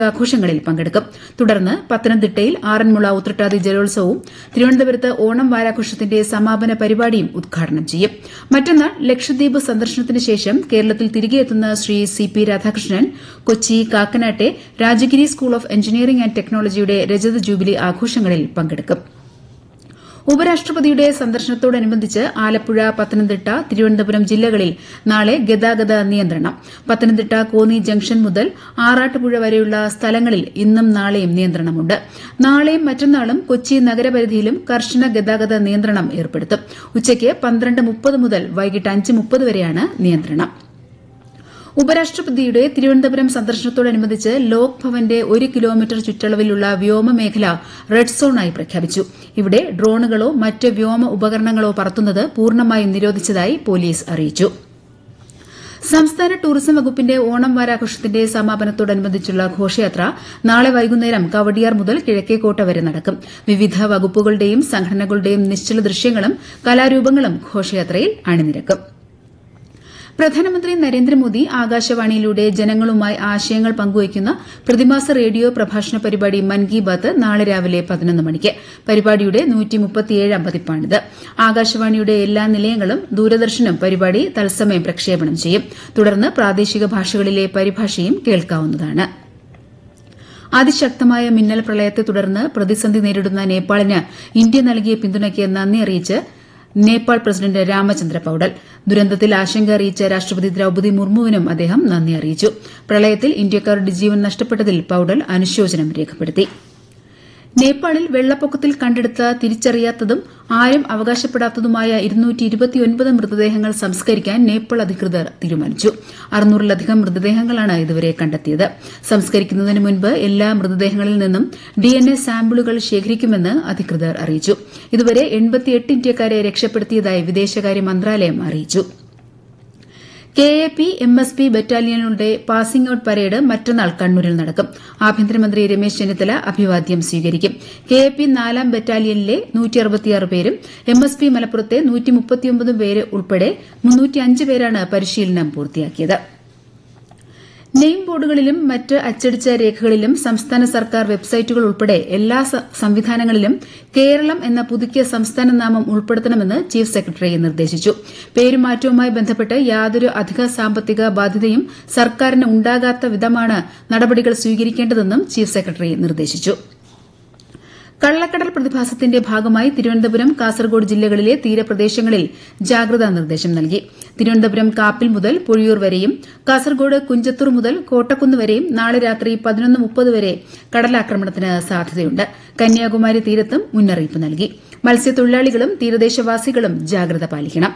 ആഘോഷങ്ങളിൽ പങ്കെടുക്കും തുടർന്ന് പത്തനംതിട്ടയിൽ ആറന്മുള ഉത്രട്ടാതി ജലോത്സവവും തിരുവനന്തപുരത്ത് ഓണം വാരാഘോഷത്തിന്റെ സമാപന പരിപാടിയും ഉദ്ഘാടനം ചെയ്യും മറ്റന്നാൾ ലക്ഷദ്വീപ് സന്ദർശനത്തിന് ശേഷം കേരളത്തിൽ തിരികെയെത്തുന്ന ശ്രീ സി പി രാധാകൃഷ്ണൻ കൊച്ചി കാക്കനാട്ടെ Rajagiri school of engineering and ടെക്നോളജിയുടെ രജത ജൂബിലി ആഘോഷങ്ങളിൽ പങ്കെടുക്കും ഉപരാഷ്ട്രപതിയുടെ സന്ദർശനത്തോടനുബന്ധിച്ച് ആലപ്പുഴ പത്തനംതിട്ട തിരുവനന്തപുരം ജില്ലകളിൽ നാളെ ഗതാഗത നിയന്ത്രണം പത്തനംതിട്ട കോന്നി ജംഗ്ഷൻ മുതൽ ആറാട്ടുപുഴ വരെയുള്ള സ്ഥലങ്ങളിൽ ഇന്നും നാളെയും നിയന്ത്രണമുണ്ട് നാളെയും മറ്റന്നാളും കൊച്ചി നഗരപരിധിയിലും കർശന ഗതാഗത നിയന്ത്രണം ഏർപ്പെടുത്തും ഉച്ചയ്ക്ക് പന്ത്രണ്ട് മുപ്പത് മുതൽ വൈകിട്ട് അഞ്ച് മുപ്പത് വരെയാണ് നിയന്ത്രണം ഉപരാഷ്ട്രപതിയുടെ തിരുവനന്തപുരം സന്ദർശനത്തോടനുബന്ധിച്ച് ലോക് ഭവന്റെ ഒരു കിലോമീറ്റർ ചുറ്റളവിലുള്ള വ്യോമമേഖല റെഡ് സോണായി പ്രഖ്യാപിച്ചു ഇവിടെ ഡ്രോണുകളോ മറ്റ് വ്യോമ ഉപകരണങ്ങളോ പറത്തുന്നത് പൂർണ്ണമായും നിരോധിച്ചതായി പോലീസ് അറിയിച്ചു സംസ്ഥാന ടൂറിസം വകുപ്പിന്റെ ഓണം വാരാഘോഷത്തിന്റെ സമാപനത്തോടനുബന്ധിച്ചുള്ള ഘോഷയാത്ര നാളെ വൈകുന്നേരം കവടിയാർ മുതൽ കിഴക്കേക്കോട്ട വരെ നടക്കും വിവിധ വകുപ്പുകളുടെയും സംഘടനകളുടെയും നിശ്ചല ദൃശ്യങ്ങളും കലാരൂപങ്ങളും ഘോഷയാത്രയിൽ അണിനിരക്കും പ്രധാനമന്ത്രി നരേന്ദ്രമോദി ആകാശവാണിയിലൂടെ ജനങ്ങളുമായി ആശയങ്ങൾ പങ്കുവയ്ക്കുന്ന പ്രതിമാസ റേഡിയോ പ്രഭാഷണ പരിപാടി മൻ കി ബാത്ത് നാളെ രാവിലെ പതിനൊന്ന് മണിക്ക് പരിപാടിയുടെ പതിപ്പാണിത് ആകാശവാണിയുടെ എല്ലാ നിലയങ്ങളും ദൂരദർശനും പരിപാടി തത്സമയം പ്രക്ഷേപണം ചെയ്യും തുടർന്ന് പ്രാദേശിക ഭാഷകളിലെ പരിഭാഷയും കേൾക്കാവുന്നതാണ് അതിശക്തമായ മിന്നൽ പ്രളയത്തെ തുടർന്ന് പ്രതിസന്ധി നേരിടുന്ന നേപ്പാളിന് ഇന്ത്യ നൽകിയ പിന്തുണയ്ക്ക് നന്ദി അറിയിച്ച് നേപ്പാൾ പ്രസിഡന്റ് രാമചന്ദ്ര പൌഡൽ ദുരന്തത്തിൽ ആശങ്ക അറിയിച്ച രാഷ്ട്രപതി ദ്രൌപതി മുർമുവിനും അദ്ദേഹം നന്ദി അറിയിച്ചു പ്രളയത്തിൽ ഇന്ത്യക്കാരുടെ ജീവൻ നഷ്ടപ്പെട്ടതിൽ പൌഡൽ അനുശോചനം രേഖപ്പെടുത്തി നേപ്പാളിൽ വെള്ളപ്പൊക്കത്തിൽ കണ്ടെടുത്ത തിരിച്ചറിയാത്തതും ആരും അവകാശപ്പെടാത്തതുമായ മൃതദേഹങ്ങൾ സംസ്കരിക്കാൻ നേപ്പാൾ അധികൃതർ തീരുമാനിച്ചു അറുന്നൂറിലധികം മൃതദേഹങ്ങളാണ് ഇതുവരെ കണ്ടെത്തിയത് സംസ്കരിക്കുന്നതിന് മുൻപ് എല്ലാ മൃതദേഹങ്ങളിൽ നിന്നും ഡിഎൻഎ സാമ്പിളുകൾ ശേഖരിക്കുമെന്ന് അധികൃതർ അറിയിച്ചു ഇതുവരെ ഇന്ത്യക്കാരെ രക്ഷപ്പെടുത്തിയതായി വിദേശകാര്യ മന്ത്രാലയം അറിയിച്ചു K A P M S P ബറ്റാലിയനുകളുടെ പാസിംഗ് ഔട്ട് പരേഡ് മറ്റന്നാൾ കണ്ണൂരിൽ നടക്കും ആഭ്യന്തരമന്ത്രി രമേശ് ചെന്നിത്തല അഭിവാദ്യം സ്വീകരിക്കും കെ എ പി നാലാം ബറ്റാലിയനിലെ പേരും എം എസ് പി മലപ്പുറത്തെ പേര് ഉൾപ്പെടെ പേരാണ് പരിശീലനം പൂർത്തിയാക്കിയത് നെയിം ബോർഡുകളിലും മറ്റ് അച്ചടിച്ച രേഖകളിലും സംസ്ഥാന സർക്കാർ വെബ്സൈറ്റുകൾ ഉൾപ്പെടെ എല്ലാ സംവിധാനങ്ങളിലും കേരളം എന്ന പുതുക്കിയ സംസ്ഥാന നാമം ഉൾപ്പെടുത്തണമെന്ന് ചീഫ് സെക്രട്ടറി നിർദ്ദേശിച്ചു പേരുമാറ്റവുമായി ബന്ധപ്പെട്ട് യാതൊരു അധിക സാമ്പത്തിക ബാധ്യതയും സർക്കാരിന് ഉണ്ടാകാത്ത വിധമാണ് നടപടികൾ സ്വീകരിക്കേണ്ടതെന്നും ചീഫ് സെക്രട്ടറി നിർദ്ദേശിച്ചു കള്ളക്കടൽ പ്രതിഭാസത്തിന്റെ ഭാഗമായി തിരുവനന്തപുരം കാസർഗോഡ് ജില്ലകളിലെ തീരപ്രദേശങ്ങളിൽ ജാഗ്രതാ നിർദ്ദേശം നൽകി തിരുവനന്തപുരം കാപ്പിൽ മുതൽ പൊഴിയൂർ വരെയും കാസർഗോഡ് കുഞ്ചത്തൂർ മുതൽ കോട്ടക്കുന്ന് വരെയും നാളെ രാത്രി പതിനൊന്ന് മുപ്പത് വരെ കടലാക്രമണത്തിന് സാധ്യതയുണ്ട് കന്യാകുമാരി തീരത്തും മുന്നറിയിപ്പ് നൽകി മത്സ്യത്തൊഴിലാളികളും തീരദേശവാസികളും ജാഗ്രത പാലിക്കണം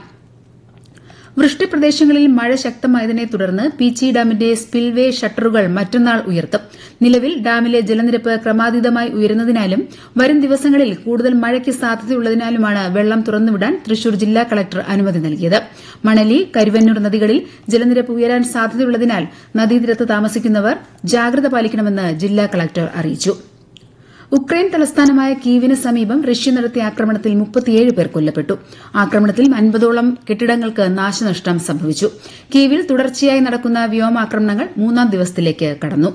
വൃഷ്ടിപ്രദേശങ്ങളിൽ മഴ ശക്തമായതിനെ തുടർന്ന് പീച്ചി ഡാമിന്റെ സ്പിൽവേ ഷട്ടറുകൾ മറ്റന്നാൾ ഉയർത്തും നിലവിൽ ഡാമിലെ ജലനിരപ്പ് ക്രമാതീതമായി ഉയരുന്നതിനാലും വരും ദിവസങ്ങളിൽ കൂടുതൽ മഴയ്ക്ക് സാധ്യതയുള്ളതിനാലുമാണ് വെള്ളം തുറന്നുവിടാൻ തൃശൂർ ജില്ലാ കളക്ടർ അനുമതി നൽകിയത് മണലി കരുവന്നൂർ നദികളിൽ ജലനിരപ്പ് ഉയരാൻ സാധ്യതയുള്ളതിനാൽ നദീതീരത്ത് താമസിക്കുന്നവർ ജാഗ്രത പാലിക്കണമെന്ന് ജില്ലാ കളക്ടർ അറിയിച്ചു ഉക്രൈൻ തലസ്ഥാനമായ കീവിന് സമീപം റഷ്യ നടത്തിയ ആക്രമണത്തിൽ മുപ്പത്തിയേഴ് പേർ കൊല്ലപ്പെട്ടു ആക്രമണത്തിൽ അൻപതോളം കെട്ടിടങ്ങൾക്ക് നാശനഷ്ടം സംഭവിച്ചു കീവിൽ തുടർച്ചയായി നടക്കുന്ന വ്യോമാക്രമണങ്ങൾ മൂന്നാം ദിവസത്തിലേക്ക് കടന്നു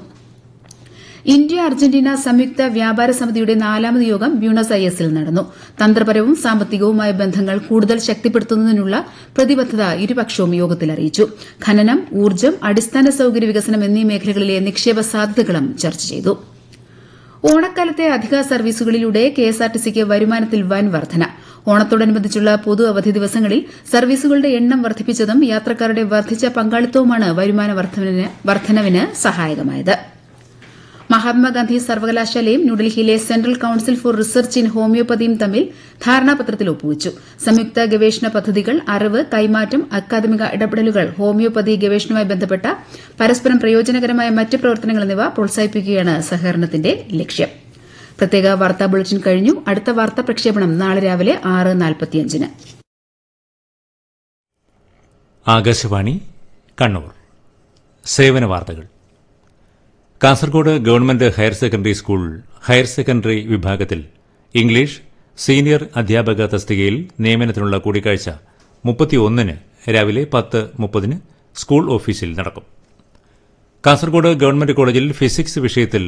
ഇന്ത്യ അർജന്റീന സംയുക്ത വ്യാപാര സമിതിയുടെ നാലാമത് യോഗം ബ്യൂണസ് ഐഎസിൽ നടന്നു തന്ത്രപരവും സാമ്പത്തികവുമായ ബന്ധങ്ങൾ കൂടുതൽ ശക്തിപ്പെടുത്തുന്നതിനുള്ള പ്രതിബദ്ധത ഇരുപക്ഷവും യോഗത്തിൽ അറിയിച്ചു ഖനനം ഊർജ്ജം അടിസ്ഥാന സൌകര്യ വികസനം എന്നീ മേഖലകളിലെ നിക്ഷേപ സാധ്യതകളും ചർച്ച ചെയ്തു ഓണക്കാലത്തെ അധിക സർവീസുകളിലൂടെ കെഎസ്ആർടിസിക്ക് വരുമാനത്തിൽ വൻ വർധന ഓണത്തോടനുബന്ധിച്ചുള്ള പൊതു അവധി ദിവസങ്ങളിൽ സർവീസുകളുടെ എണ്ണം വർദ്ധിപ്പിച്ചതും യാത്രക്കാരുടെ വർദ്ധിച്ച പങ്കാളിത്തവുമാണ് വരുമാന വർധനവിന് സഹായകമായത് മഹാത്മാഗാന്ധി സർവകലാശാലയും ന്യൂഡൽഹിയിലെ central council for research in ഹോമിയോപ്പതിയും തമ്മിൽ ധാരണാപത്രത്തിൽ ഒപ്പുവച്ചു സംയുക്ത ഗവേഷണ പദ്ധതികൾ അറിവ് കൈമാറ്റം അക്കാദമിക ഇടപെടലുകൾ ഹോമിയോപ്പതി ഗവേഷണവുമായി ബന്ധപ്പെട്ട പരസ്പരം പ്രയോജനകരമായ മറ്റ് പ്രവർത്തനങ്ങൾ എന്നിവ പ്രോത്സാഹിപ്പിക്കുകയാണ് സഹകരണത്തിന്റെ ലക്ഷ്യം പ്രത്യേക വാർത്താ ബുള്ളറ്റിൻ കഴിഞ്ഞു അടുത്ത വാർത്താ പ്രക്ഷേപണം നാളെ രാവിലെ ആറ് നാൽപ്പത്തിയഞ്ചിന് ആകാശവാണി കണ്ണൂർ സേവന വാർത്തകൾ Kasaragod government higher secondary school higher secondary വിഭാഗത്തിൽ ഇംഗ്ലീഷ് സീനിയർ അധ്യാപക തസ്തികയിൽ നിയമനത്തിനുള്ള കൂടിക്കാഴ്ച മുപ്പത്തിയൊന്നിന് രാവിലെ പത്ത് മുപ്പതിന് സ്കൂൾ ഓഫീസിൽ നടക്കും കാസർഗോഡ് ഗവൺമെന്റ് കോളേജിൽ ഫിസിക്സ് വിഷയത്തിൽ